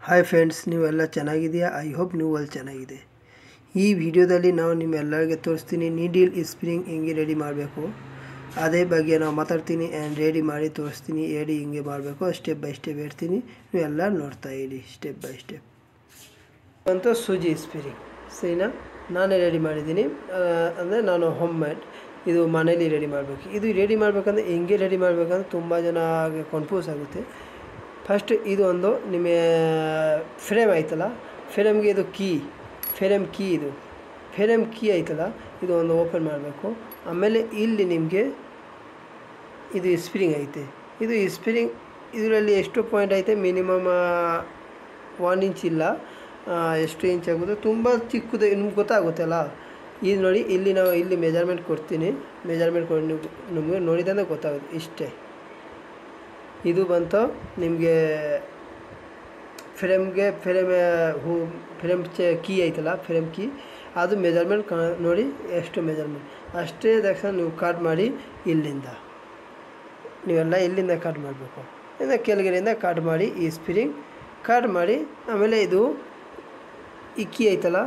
hi friends ನೀವೆಲ್ಲ ಚೆನ್ನಾಗಿದೆಯಾ I hope ನೀವು ಅಲ್ಲಿ ಚೆನ್ನಾಗಿದೆ ಈ ವಿಡಿಯೋದಲ್ಲಿ ನಾವು ನಿಮ್ಮೆಲ್ಲರಿಗೆ ತೋರಿಸ್ತೀನಿ ನೀಡಿಲ್ ಸ್ಪ್ರಿಂಗ್ ಹಿಂಗೆ ರೆಡಿ ಮಾಡಬೇಕು ಅದೇ ಬಗ್ಗೆ ನಾವು ಮಾತಾಡ್ತೀನಿ ಆ್ಯಂಡ್ ರೆಡಿ ಮಾಡಿ ತೋರಿಸ್ತೀನಿ ರೆಡಿ ಹಿಂಗೆ ಮಾಡಬೇಕು ಸ್ಟೆಪ್ ಬೈ ಸ್ಟೆಪ್ ಹೇಳ್ತೀನಿ ನೀವೆಲ್ಲ ನೋಡ್ತಾ ಇರಿ ಸ್ಟೆಪ್ ಬೈ ಸ್ಟೆಪ್ ಅಂತ ಸೂಜಿ ಸ್ಪಿರಿಂಗ್ ಸರಿನಾ ನಾನೇ ರೆಡಿ ಮಾಡಿದ್ದೀನಿ ಅಂದರೆ ನಾನು ಹೋಮ್ ಮೇಡ್ ಇದು ಮನೇಲಿ ರೆಡಿ ಮಾಡಬೇಕು ಇದು ರೆಡಿ ಮಾಡಬೇಕಂದ್ರೆ ಹೆಂಗೆ ರೆಡಿ ಮಾಡಬೇಕಂದ್ರೆ ತುಂಬ ಜನ ಕನ್ಫ್ಯೂಸ್ ಆಗುತ್ತೆ ಫಸ್ಟ್ ಇದು ಒಂದು ನಿಮ್ಮ ಫ್ರೇಮ್ ಆಯ್ತಲ್ಲ ಫ್ರೇಮ್ಗೆ ಇದು ಕೀ ಫ್ರೇಮ್ ಕೀ ಇದು ಫ್ರೇಮ್ ಕೀ ಆಯ್ತಲ್ಲ ಇದು ಒಂದು ಓಪನ್ ಮಾಡಬೇಕು ಆಮೇಲೆ ಇಲ್ಲಿ ನಿಮಗೆ ಇದು ಸ್ಪ್ರಿಂಗ್ ಐತೆ ಇದು ಸ್ಪ್ರಿಂಗ್ ಇದರಲ್ಲಿ ಎಷ್ಟು ಪಾಯಿಂಟ್ ಐತೆ ಮಿನಿಮಮ್ ಒನ್ ಇಂಚ್ ಇಲ್ಲ ಎಷ್ಟು ಇಂಚ್ ಆಗುತ್ತೆ ತುಂಬ ಚಿಕ್ಕದು ನಿಮ್ಗೆ ಗೊತ್ತಾಗುತ್ತಲ್ಲ ಇದು ನೋಡಿ ಇಲ್ಲಿ ನಾವು ಇಲ್ಲಿ ಮೆಜರ್ಮೆಂಟ್ ಕೊಡ್ತೀನಿ ಮೆಜರ್ಮೆಂಟ್ ಕೊಡಿ ನಿಮಗೆ ನೋಡಿದಂದ್ರೆ ಗೊತ್ತಾಗುತ್ತೆ ಇಷ್ಟೇ ಇದು ಬಂತು ನಿಮಗೆ ಫ್ರೇಮ್ಗೆ ಫ್ರೇಮ್ ಹೂ ಫ್ರೇಮ್ ಚೆ ಕೀ ಐತಲ್ಲ ಫ್ರೇಮ್ ಕೀ ಅದು ಮೆಜರ್ಮೆಂಟ್ ಕಾ ನೋಡಿ ಎಷ್ಟು ಮೆಜರ್ಮೆಂಟ್ ಅಷ್ಟೇ ತಕ್ಷಣ ನೀವು ಕಟ್ ಮಾಡಿ ಇಲ್ಲಿಂದ ನೀವೆಲ್ಲ ಇಲ್ಲಿಂದ ಕಟ್ ಮಾಡಬೇಕು ಇನ್ನು ಕೆಳಗಡೆಯಿಂದ ಕಟ್ ಮಾಡಿ ಈ ಸ್ಪ್ರಿಂಗ್ ಕಟ್ ಮಾಡಿ ಆಮೇಲೆ ಇದು ಈ ಕೀ ಐತಲ್ಲ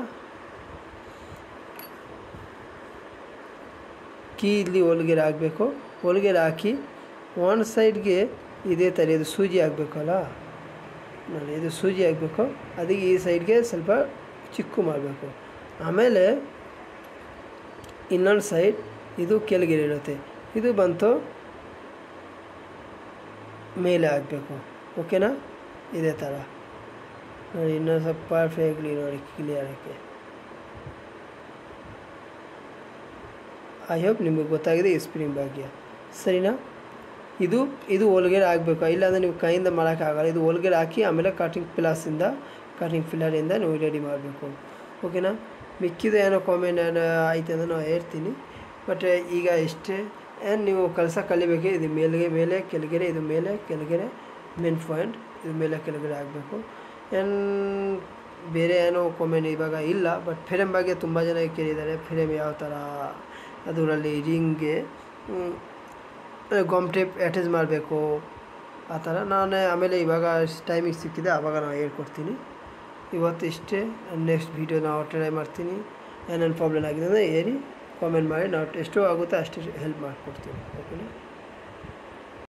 ಕೀ ಇಲ್ಲಿ ಒಳಗಡೆ ಹಾಕಬೇಕು ಒಳಗಡೆ ಹಾಕಿ ಒನ್ ಸೈಡ್ಗೆ ಇದೇ ಥರ ಇದು ಸೂಜಿ ಹಾಕಬೇಕಲ್ಲ ನೋಡಿ ಇದು ಸೂಜಿ ಹಾಕಬೇಕು ಅದಕ್ಕೆ ಈ ಸೈಡ್ಗೆ ಸ್ವಲ್ಪ ಚಿಕ್ಕು ಮಾಡಬೇಕು ಆಮೇಲೆ ಇನ್ನೊಂದು ಸೈಡ್ ಇದು ಕೆಳಗಡೆ ಇರುತ್ತೆ ಇದು ಬಂತು ಮೇಲೆ ಹಾಕಬೇಕು ಓಕೆನಾ ಇದೇ ಥರ ನೋಡಿ ಇನ್ನೊಂದು ಸ್ವಲ್ಪ ಪರ್ಫೆಕ್ಟ್ಲಿ ನೋಡಿ ಕ್ಲಿಯರಕ್ಕೆ ಐ ಹೋಪ್ ನಿಮಗೆ ಗೊತ್ತಾಗಿದೆ ಈ ಸ್ಪ್ರಿಂಗ್ ಬಗ್ಗೆ ಸರಿನಾ ಇದು ಇದು ಒಳಗಡೆ ಆಗಬೇಕು ಇಲ್ಲಾಂದರೆ ನೀವು ಕೈಯಿಂದ ಮಾಡೋಕ್ಕಾಗಲ್ಲ ಇದು ಒಳಗಡೆ ಹಾಕಿ ಆಮೇಲೆ ಕಟಿಂಗ್ ಪ್ಲಾಸಿಂದ ಕಟಿಂಗ್ ಫಿಲ್ಲರಿಂದ ನೀವು ರೆಡಿ ಮಾಡಬೇಕು ಓಕೆನಾ ಮಿಕ್ಕಿದ ಏನೋ ಕಾಮೆಂಟ್ ಏನೋ ಆಯ್ತು ಅಂದರೆ ನಾವು ಹೇಳ್ತೀನಿ ಬಟ್ ಈಗ ಇಷ್ಟೇ ಏನು ನೀವು ಕೆಲಸ ಕಲಿಬೇಕು ಇದು ಮೇಲ್ಗೆ ಮೇಲೆ ಕೆಳಗಡೆ ಇದು ಮೇಲೆ ಕೆಳಗಡೆ ಮೇನ್ ಪಾಯಿಂಟ್ ಇದು ಮೇಲೆ ಕೆಳಗಡೆ ಆಗಬೇಕು ಏನು ಬೇರೆ ಏನೋ ಕಾಮೆಂಟ್ ಇವಾಗ ಇಲ್ಲ ಬಟ್ ಫಿಲಮ್ ಬಗ್ಗೆ ತುಂಬ ಜನ ಕೇಳಿದ್ದಾರೆ ಫಿಲಮ್ ಯಾವ ಥರ ಅದರಲ್ಲಿ ರಿಂಗ್ಗೆ ಗಮ್ ಟೇಪ್ ಅಟ್ಯಾಚ್ ಮಾಡಬೇಕು ಆ ಥರ ನಾನು ಆಮೇಲೆ ಇವಾಗ ಟೈಮಿಗೆ ಸಿಕ್ಕಿದೆ ಆವಾಗ ನಾನು ಹೇಳ್ಕೊಡ್ತೀನಿ ಇವತ್ತು ಇಷ್ಟೇ ನೆಕ್ಸ್ಟ್ ವೀಡಿಯೋ ನಾವು ಟ್ರೈ ಮಾಡ್ತೀನಿ ಏನೇನು ಪ್ರಾಬ್ಲಮ್ ಆಗಿದೆ ಅಂದರೆ ಹೇಳಿ ಕಾಮೆಂಟ್ ಮಾಡಿ ನಾವು ಎಷ್ಟು ಆಗುತ್ತೋ ಅಷ್ಟು ಹೆಲ್ಪ್ ಮಾಡಿಕೊಡ್ತೀನಿ ಓಕೆನಾ